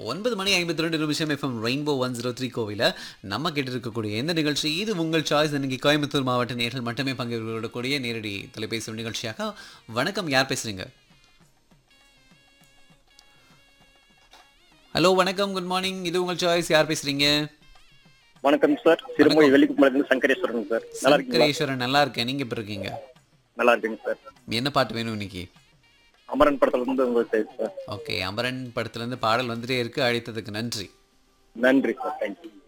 ஒன்பது மணி ஐம்பத்தி ரெண்டு நிமிஷம் FM rainbow one zero three கோவில நம்ம கேட்டு இருக்கக்கூடிய எந்த நிகழ்ச்சி இது உங்கள் சாய்ஸ் இன்னைக்கு கோயம்புத்தூர் மாவட்ட நேர்கள் மட்டுமே பங்கேற்கக்கூடிய நேரடி தொலைபேசி நிகழ்ச்சியாக வணக்கம் யார் பேசுறீங்க ஹலோ வணக்கம் குட் மார்னிங் இது உங்கள் சாய்ஸ் யார் பேசுறீங்க வணக்கம் சார் சிறுமொழி வெள்ளிக்குமரன் சங்கரேஸ்வரன் சார் நல்லா இருக்கீங்களா சங்கரேஸ்வரன் நல்லா இருக்கேன் நீங்க எப்படி இருக்கீங்க நல்லா இருக்குங்க சார் என்ன பாட்டு வேணும் இன்னைக்கு அமரன் படத்துல இருந்து உங்களுக்கு சார் ஓகே அமரன் படத்துல இருந்து பாடல் வந்துட்டே இருக்கு அழைத்ததுக்கு நன்றி நன்றி சார் தேங்க்யூ